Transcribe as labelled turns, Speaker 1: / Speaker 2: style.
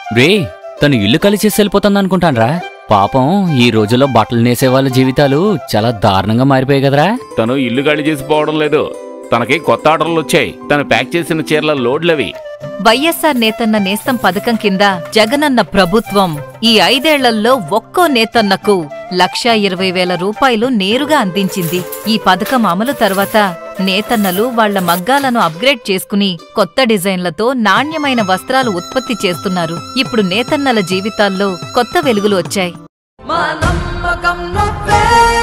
Speaker 1: రే తను ఇల్లు ఖాళీ చేసి వెళ్ళిపోతుంది అనుకుంటాన్రా పాపం ఈ రోజుల్లో బట్టలు నేసే వాళ్ళ జీవితాలు చాలా దారుణంగా మారిపోయాయి కదరా
Speaker 2: తను ఇల్లు ఖాళీ చేసి పోవడం లేదు తనకి కొత్త ఆర్డర్లు వచ్చాయి తను ప్యాక్ చేసిన చీరల లోడ్లవి
Speaker 3: వైఎస్ఆర్ నేతన్న నేస్తం పథకం కింద జగనన్న ప్రభుత్వం ఈ ఐదేళ్లలో ఒక్కో నేతన్నకు లక్షా ఇరవై వేల రూపాయలు నేరుగా అందించింది ఈ పథకం అమలు తర్వాత నేతన్నలు వాళ్ల మగ్గాలను అప్గ్రేడ్ చేసుకుని కొత్త డిజైన్లతో నాణ్యమైన వస్త్రాలు ఉత్పత్తి చేస్తున్నారు ఇప్పుడు నేతన్నల జీవితాల్లో కొత్త వెలుగులు వచ్చాయి
Speaker 4: మా నమ్మకం నువ్వే